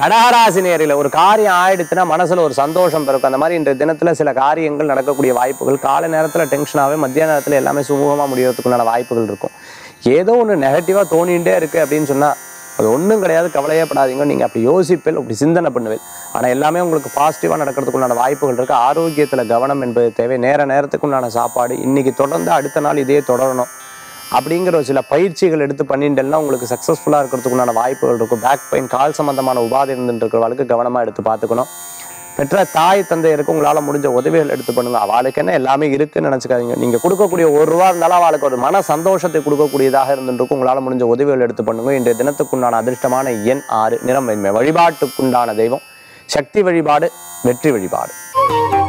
கடகராசி நேரில் ஒரு காரியம் ஆயிடுச்சுன்னா மனசுல ஒரு சந்தோஷம் பிறக்கும் அந்த மாதிரி இன்றைய தினத்துல சில காரியங்கள் நடக்கக்கூடிய வாய்ப்புகள் காலை நேரத்துல டென்ஷனாகவே மத்திய நேரத்துல எல்லாமே சுமூகமா முடியறதுக்குண்டான வாய்ப்புகள் இருக்கும் ஏதோ ஒன்று நெகட்டிவா தோணிகிட்டே இருக்கு அப்படின்னு சொன்னா அது ஒன்றும் கிடையாது கவலையே படாதீங்க நீங்க அப்படி யோசிப்பேல் அப்படி சிந்தனை பண்ணுவேன் ஆனா எல்லாமே உங்களுக்கு பாசிட்டிவா நடக்கிறதுக்குண்டான வாய்ப்புகள் இருக்கு ஆரோக்கியத்துல கவனம் என்பது தேவை நேர நேரத்துக்குண்டான சாப்பாடு இன்னைக்கு தொடர்ந்து அடுத்த நாள் இதே தொடரணும் அப்படிங்கிற ஒரு சில பயிற்சிகள் எடுத்து பண்ணிட்டேன்னா உங்களுக்கு சக்ஸஸ்ஃபுல்லாக இருக்கிறதுக்குண்டான வாய்ப்புகள் இருக்கும் பேக் பெயின் கால் சம்பந்தமான உபாதை இருந்துட்டு இருக்கிறவங்களுக்கு கவனமாக எடுத்து பார்த்துக்கணும் பெற்ற தாய் தந்தையருக்கு உங்களால் முடிஞ்ச உதவிகள் எடுத்து பண்ணுங்க அவளுக்கு என்ன எல்லாமே இருக்குன்னு நினச்சிக்காதீங்க நீங்கள் கொடுக்கக்கூடிய ஒரு ரூபா இருந்தாலும் அவளுக்கு ஒரு மன சந்தோஷத்தை கொடுக்கக்கூடியதாக இருந்துருக்கும் உங்களால் முடிஞ்ச உதவிகள் எடுத்து பண்ணுங்க இன்றைய தினத்துக்குண்டான அதிர்ஷ்டமான எண் ஆறு நிறம் வெண்மை வழிபாட்டுக்குண்டான தெய்வம் சக்தி வழிபாடு வெற்றி வழிபாடு